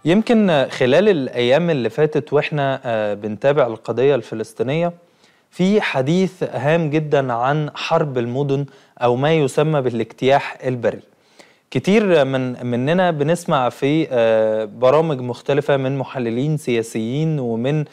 يمكن خلال الأيام اللي فاتت وإحنا آه، بنتابع القضية الفلسطينية في حديث هام جدا عن حرب المدن أو ما يسمى بالاجتياح البري كتير من مننا بنسمع في آه، برامج مختلفة من محللين سياسيين ومن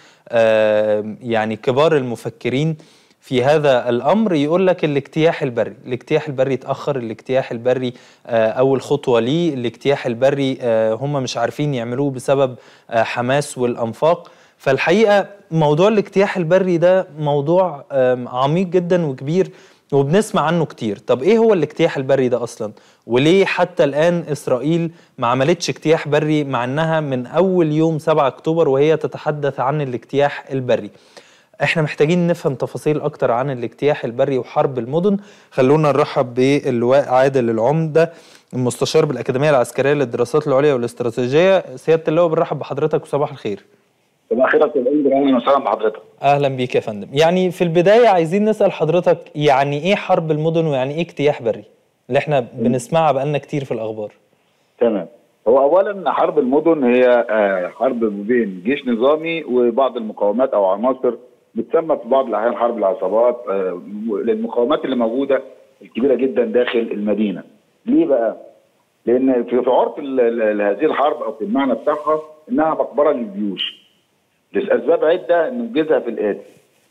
آه، يعني كبار المفكرين في هذا الامر يقول لك الاجتياح البري، الاجتياح البري اتاخر، الاجتياح البري آه، اول خطوه ليه، الاجتياح البري آه، هم مش عارفين يعملوه بسبب آه، حماس والانفاق، فالحقيقه موضوع الاجتياح البري ده موضوع آم، عميق جدا وكبير وبنسمع عنه كتير، طب ايه هو الاجتياح البري ده اصلا؟ وليه حتى الان اسرائيل ما عملتش اجتياح بري مع انها من اول يوم 7 اكتوبر وهي تتحدث عن الاجتياح البري؟ احنا محتاجين نفهم تفاصيل اكتر عن الاجتياح البري وحرب المدن خلونا نرحب باللواء عادل العمده المستشار بالاكاديميه العسكريه للدراسات العليا والاستراتيجيه سياده اللواء بنرحب بحضرتك وصباح الخير صباح الخير يا استاذ اندر اهلا وسهلا بحضرتك اهلا بيك يا فندم يعني في البدايه عايزين نسال حضرتك يعني ايه حرب المدن ويعني ايه اجتياح بري اللي احنا بنسمعها بقالنا كتير في الاخبار تمام هو اولا حرب المدن هي آه، حرب بين جيش نظامي وبعض المقاومات او عناصر بتسمى في بعض الاحيان حرب العصابات آه، للمقاومات اللي موجوده الكبيره جدا داخل المدينه. ليه بقى؟ لان في في عرف ال- ال- هذه الحرب او في المعنى بتاعها انها مقبره للجيوش. لاسباب عده نوجزها في الاتي.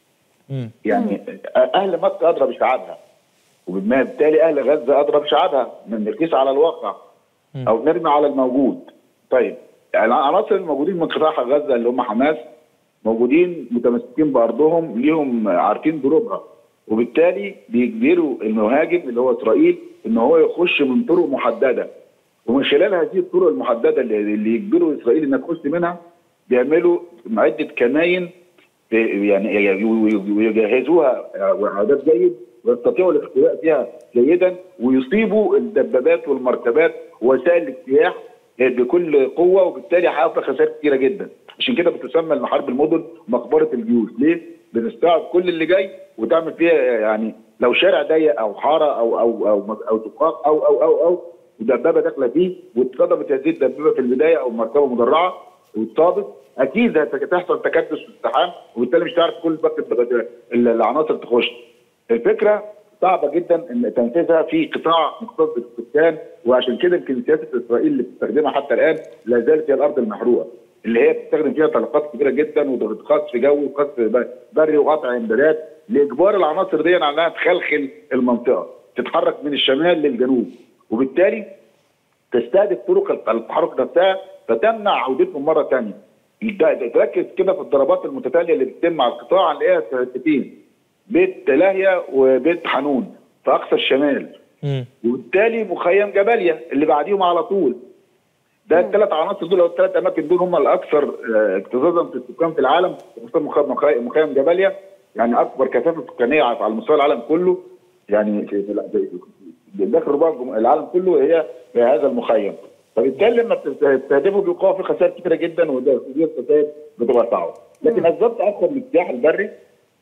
مم. يعني اهل مكه ادرى بشعابها وبالتالي اهل غزه ادرى بشعابها من نقيس على الواقع او نرمي على الموجود طيب يعني العناصر الموجودين من قطاع غزه اللي هم حماس موجودين متمسكين بارضهم ليهم عارفين ضروبها وبالتالي بيجبروا المهاجم اللي هو اسرائيل ان هو يخش من طرق محدده ومن خلال هذه الطرق المحدده اللي, اللي يجبروا اسرائيل انها تخش منها بيعملوا عده كماين يعني ويجهزوها اعداد جيد ويستطيعوا الاختباء فيها جيدا ويصيبوا الدبابات والمركبات ووسائل الاجتياح بكل قوه وبالتالي هيحصل خسائر كثيره جدا عشان كده بتسمى حرب المدن مقبره الجيوش ليه؟ بنستوعب كل اللي جاي وتعمل فيها يعني لو شارع ضيق او حاره او او او او دقاق او او او او ودبابه داخله فيه واتصدمت هذه الدبابه في البدايه او مركبه مدرعه واتصابت اكيد هتحصل تكدس واستحام وبالتالي مش هتعرف كل باقي الدب- العناصر تخش. الفكره صعبه جدا ان تنفيذها في قطاع مختص بالسكان وعشان كده يمكن سياسه اسرائيل اللي بتستخدمها حتى الان لا زالت هي الارض المحروقه اللي هي بتستخدم فيها طلقات كبيره جدا وقصف جوي وقصف بري وقطع امدادات لاجبار العناصر دي على انها تخلخل المنطقه تتحرك من الشمال للجنوب وبالتالي تستهدف طرق التحرك نفسها فتمنع عودتهم مره ثانيه تركز كده في الضربات المتتاليه اللي بتتم على القطاع هنلاقيها في حتتين بيت لاهيا وبيت حنون في اقصى الشمال مم. وبالتالي مخيم جباليا اللي بعديهم على طول ده الثلاث عناصر دول او الثلاث اماكن دول هم الاكثر آه، اكتظاظا في السكان في العالم خصوصا مخ- مخ- مخيم جباليا يعني اكبر كثافه سكانيه على مستوى العالم كله يعني في في- في- داخل ربع الجم- العالم كله هي في هذا المخيم فبالتالي لما تستهدفوا بيقعوا في خسائر كثيره جدا وده دي الخسائر بتبقى صعبه لكن اسباب تاخر الاجتياح البري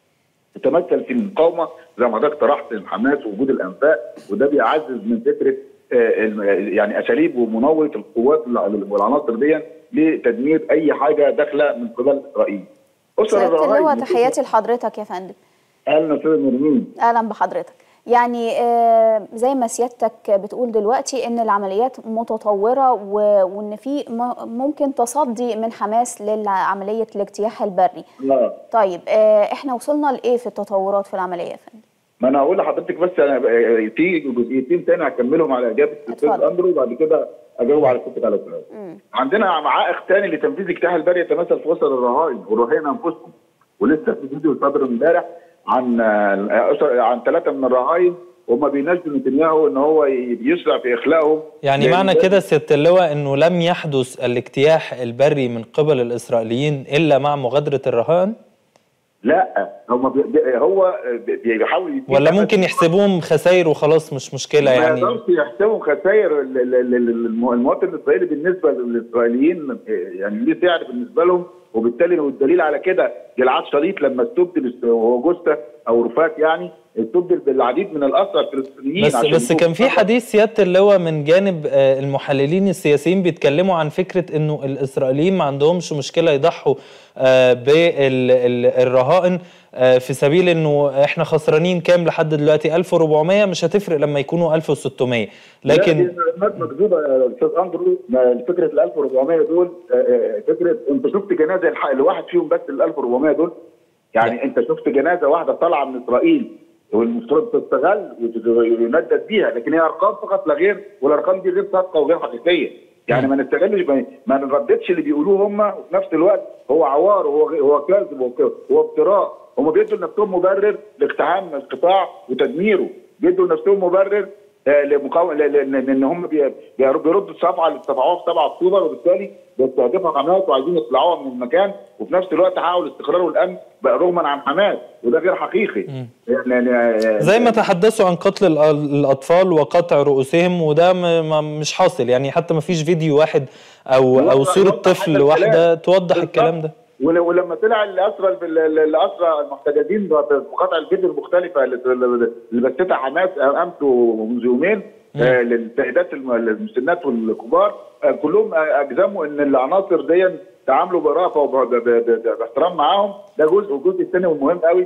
تتمثل في المقاومه زي ما حضرتك طرحت حماس ووجود الانفاق وده بيعزز من فكره آه، الم- يعني اساليب ومناوره القوات الع- والعناصر دي لتدمير اي حاجه داخله من قبل اسرائيل. اسر سيادة اللواء الرهائن تحياتي لحضرتك يا فندم اهلا استاذ نرمين اهلا بحضرتك يعني آه، زي ما سيادتك بتقول دلوقتي ان العمليات متطوره و- وان في م- ممكن تصدي من حماس لعمليه الاجتياح البري اه طيب آه، احنا وصلنا لايه في التطورات في العمليه يا فندم ما انا هقول لحضرتك بس انا آه، في جزئيتين تاني هكملهم على اجابه الاستاذ اتفضل. اندرو وبعد كده اجاوب على سؤالك على سؤال. مم. عندنا عائق ثاني لتنفيذ اجتياح البري يتمثل في اسر الرهائن والرهائن انفسهم ولسه في فيديو صدر امبارح عن آه، أسر عن ثلاثه من الرهائن وهم بيناشدوا نتنياهو ان هو ي- يسرع في اخلاقهم يعني لأن معنى ده- كده سيادة اللواء انه لم يحدث الاجتياح البري من قبل الاسرائيليين الا مع مغادرة الرهائن لا هم بي بي- هو بي- بيحاول يديك ولا ممكن يحسبوهم خسائر وخلاص مش مشكلة ما يعني يقدرش يحسبوا خسائر ال- ال- ال- ال- الم- المواطن الاسرائيلي بالنسبه للاسرائيليين يعني ليه سعر بالنسبه لهم وبالتالي والدليل على كده جلعاد شريط لما استبدل وهو جوستا او رفات يعني استبدل بالعديد من الاسرى الفلسطينيين بس عشان بس يكون كان في خطر. حديث سياده اللواء من جانب آه، المحللين السياسيين بيتكلموا عن فكره انه الاسرائيليين ما عندهمش مشكله يضحوا بالرهائن في سبيل انه احنا خسرانين كام لحد دلوقتي 1400 مش هتفرق لما يكونوا 1600 لا، لكن دي معلومات مكذوبه يا استاذ اندرو ما فكره ال 1400 دول آه، آه، فكره انت شفت جنازه الح- الواحد فيهم بس ال 1400 دول يعني لا. انت شفت جنازه واحده طالعه من اسرائيل والمفترض تستغل ويندد بيها لكن هي ارقام فقط لا غير والارقام دي غير صادقه وغير حقيقيه يعني ما نستغلش ما- ما نرددش اللي بيقولوه هم وفي نفس الوقت هو عوار وهو غ- هو كذب وهو- هو افتراء هم بيدوا لنفسهم مبرر لاقتحام القطاع وتدميره بيدوا لنفسهم مبرر آه، لمقاومه ل- ل- لان إن هم بي- بيرد- بيردوا الصفعه اللي اتبعوها في 7 اكتوبر وبالتالي بيستهدفوا حماس وعايزين يطلعوها من المكان وفي نفس الوقت يحققوا الاستقرار والامن بقى رغما عن حماس وده غير حقيقي يعني يعني- زي ما تحدثوا عن قتل الأ- الاطفال وقطع رؤوسهم وده م- م- مش حاصل يعني حتى ما فيش فيديو واحد او او يوضح- صوره يوضح طفل هذا واحده الكلام. توضح بالظبط. الكلام ده ول- ولما طلع الاسرى الاسرى المحتجزين في مقاطع الفيديو المختلفه اللي اللي بثتها حماس امس منذ يومين آه، للشهادات الم- المسنات والكبار آه، كلهم آه، اجزموا ان العناصر دي تعاملوا برأفه وباحترام معاهم ده جزء والجزء الثاني والمهم قوي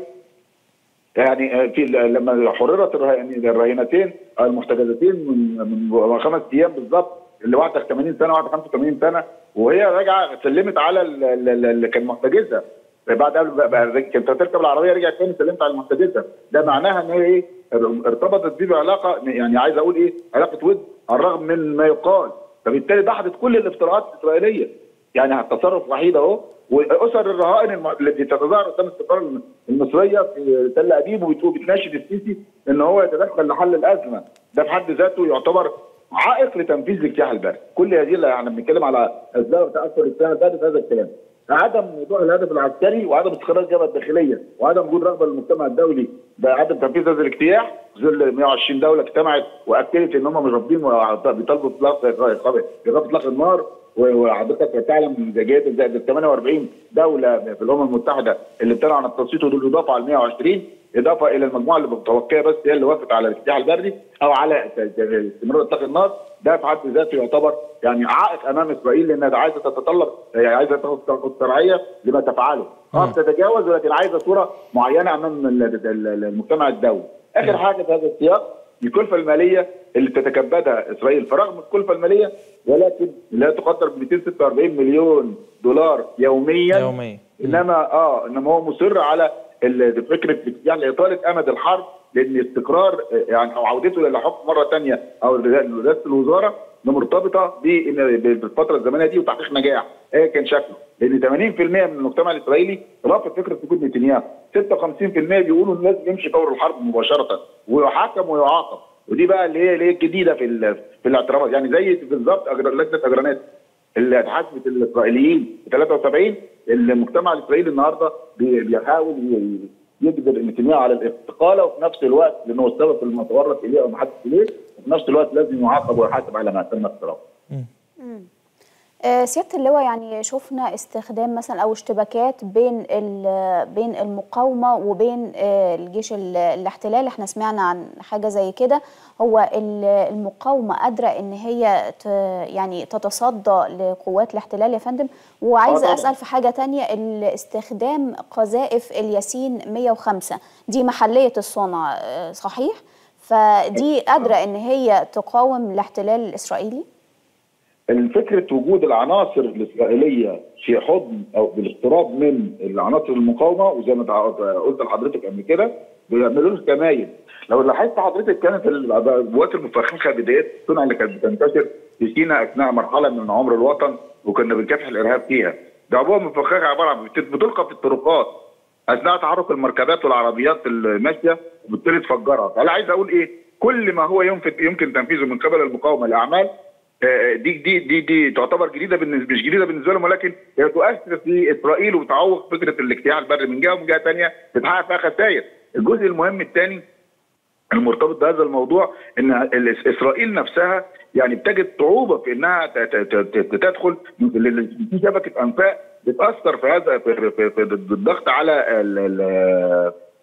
يعني في لما حررت الره- يعني الرهينتين المحتجزتين من من خمس ايام بالظبط اللي واحده 80 سنه وواحده 85 سنه وهي راجعه سلمت على ال- ال- ال- اللي كان محتجزها بعد قبل بقى- بقى كانت تركب العربيه رجعت تاني سلمت على المحتجزه ده معناها ان هي ايه ارتبطت بيه بعلاقه يعني عايز اقول ايه علاقه ود على الرغم من ما يقال فبالتالي دحضت كل الافتراءات الاسرائيليه يعني التصرف وحيد اهو واسر الرهائن الم- التي تتظاهر قدام السفاره المصريه في تل ابيب وبتقول بتناشد السيسي ان هو يتدخل لحل الازمه ده في حد ذاته يعتبر عائق لتنفيذ الاجتياح البري كل هذه اللي احنا بنتكلم على اسباب تاثر الاجتياح البري في هذا الكلام عدم موضوع الهدف العسكري وعدم استقرار الجبهه الداخليه وعدم وجود رغبه للمجتمع الدولي بعدم تنفيذ هذا الاجتياح ظل 120 دوله اجتمعت واكدت ان هم مش رافضين وبيطالبوا باطلاق ايقاف اطلاق النار وحضرتك تعلم جيد زائد ال 48 دوله في الامم المتحده اللي امتنعوا عن التصويت ودول اضافه على 120 اضافه الى المجموعه اللي متوقعه بس هي اللي وافقت على الاجتياح البري او على استمرار اطلاق النار ده في حد ذاته يعتبر يعني عائق امام اسرائيل لانها عايزه تتطلب هي عايزه تاخد شرعيه لما تفعله اه بتتجاوز ولكن عايزه صوره معينه امام ال- ال- ال- المجتمع الدولي اخر حاجه في هذا السياق الكلفه الماليه اللي تتكبدها اسرائيل فرغم الكلفه الماليه ولكن لا تقدر ب 246 مليون دولار يوميا يوميا انما اه انما هو مصر على ال- فكره يعني اطاله امد الحرب لان استقرار آه، يعني او عودته للحكم مره ثانيه او رئاسه الوزاره ده مرتبطه بإن- بالفتره الزمنيه دي وتحقيق نجاح ايه كان شكله لان 80% من المجتمع الاسرائيلي رافض فكره وجود نتنياهو 56% بيقولوا الناس يمشي فور الحرب مباشره ويحاكم ويعاقب ودي بقى اللي هي اللي هي الجديده في ال- في الاعترافات يعني زي بالظبط أجر- لجنه اجرانات اللي اتحاسبت الاسرائيليين في 73 المجتمع الاسرائيلي النهارده بي- بيحاول ي- يجبر نتنياهو على الاستقاله وفي نفس الوقت لانه هو السبب في ما تورط اليه او ما حدث اليه وفي نفس الوقت لازم يعاقب ويحاسب على ما تم اقترافه. آه، سياده اللواء يعني شفنا استخدام مثلا او اشتباكات بين ال- بين المقاومه وبين آه، الجيش ال- الاحتلال احنا سمعنا عن حاجه زي كده هو ال- المقاومه قادره ان هي ت- يعني تتصدى لقوات الاحتلال يا فندم آه وعايزه طبعاً. اسال في حاجه تانية استخدام قذائف الياسين 105 دي محليه الصنع آه، صحيح فدي قادره ان هي تقاوم الاحتلال الاسرائيلي الفكرة وجود العناصر الإسرائيلية في حضن أو بالاقتراب من العناصر المقاومة وزي ما تع- قلت لحضرتك قبل كده بيعملوا له كماين لو لاحظت حضرتك كانت القوات المفخخة بدايات الصنع اللي كانت بتنتشر في سيناء أثناء مرحلة من عمر الوطن وكنا بنكافح الإرهاب فيها ده عبوة مفخخة عبارة عن بت- بتلقى في الطرقات اثناء تحرك المركبات والعربيات الماشيه وبالتالي تفجرها، فانا عايز اقول ايه؟ كل ما هو يمكن يمكن تنفيذه من قبل المقاومه لاعمال آه، دي دي دي دي تعتبر جديده بالنسبه مش جديده بالنسبه لهم ولكن هي تؤثر في اسرائيل وتعوق فكره الاجتياح البري من جهه ومن جهه ثانيه بتحقق فيها خسائر. الجزء المهم الثاني المرتبط بهذا الموضوع ان ال- اسرائيل نفسها يعني بتجد صعوبه في انها ت- ت- ت- ت- تدخل في شبكه انفاق بتاثر في هذا في, في, في الضغط على ال- ال-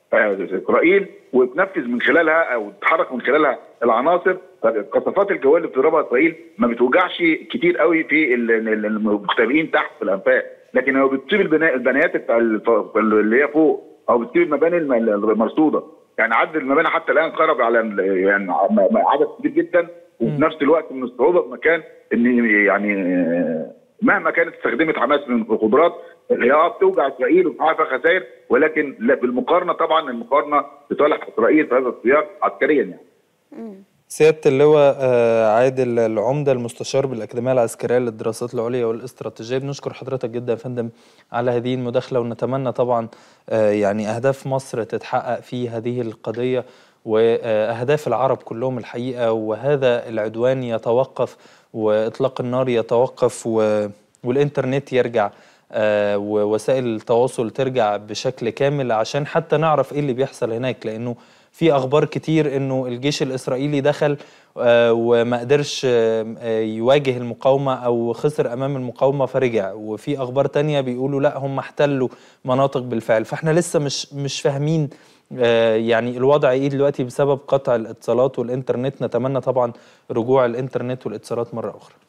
اسرائيل وتنفذ من خلالها او تتحرك من خلالها العناصر القصفات الجويه اللي بتضربها اسرائيل ما بتوجعش كتير قوي في المختبئين تحت في الانفاق لكن هو بتصيب البناء البنايات اللي هي فوق او بتصيب المباني المرصوده يعني عدد المباني حتى الان قرب على يعني عدد كبير جدا وفي نفس الوقت من الصعوبه بمكان ان يعني مهما كانت استخدمت حماس من القدرات هي اه بتوجع اسرائيل وفيها خسائر ولكن بالمقارنه طبعا المقارنه لصالح اسرائيل في هذا السياق عسكريا يعني. سيادة اللواء عادل العمدة المستشار بالأكاديمية العسكرية للدراسات العليا والاستراتيجية بنشكر حضرتك جدا يا فندم على هذه المداخلة ونتمنى طبعا يعني أهداف مصر تتحقق في هذه القضية وأهداف العرب كلهم الحقيقة وهذا العدوان يتوقف وإطلاق النار يتوقف والإنترنت يرجع ووسائل التواصل ترجع بشكل كامل عشان حتى نعرف إيه اللي بيحصل هناك لأنه في اخبار كتير انه الجيش الاسرائيلي دخل وما قدرش يواجه المقاومه او خسر امام المقاومه فرجع وفي اخبار تانية بيقولوا لا هم احتلوا مناطق بالفعل فاحنا لسه مش مش فاهمين يعني الوضع ايه دلوقتي بسبب قطع الاتصالات والانترنت نتمنى طبعا رجوع الانترنت والاتصالات مره اخرى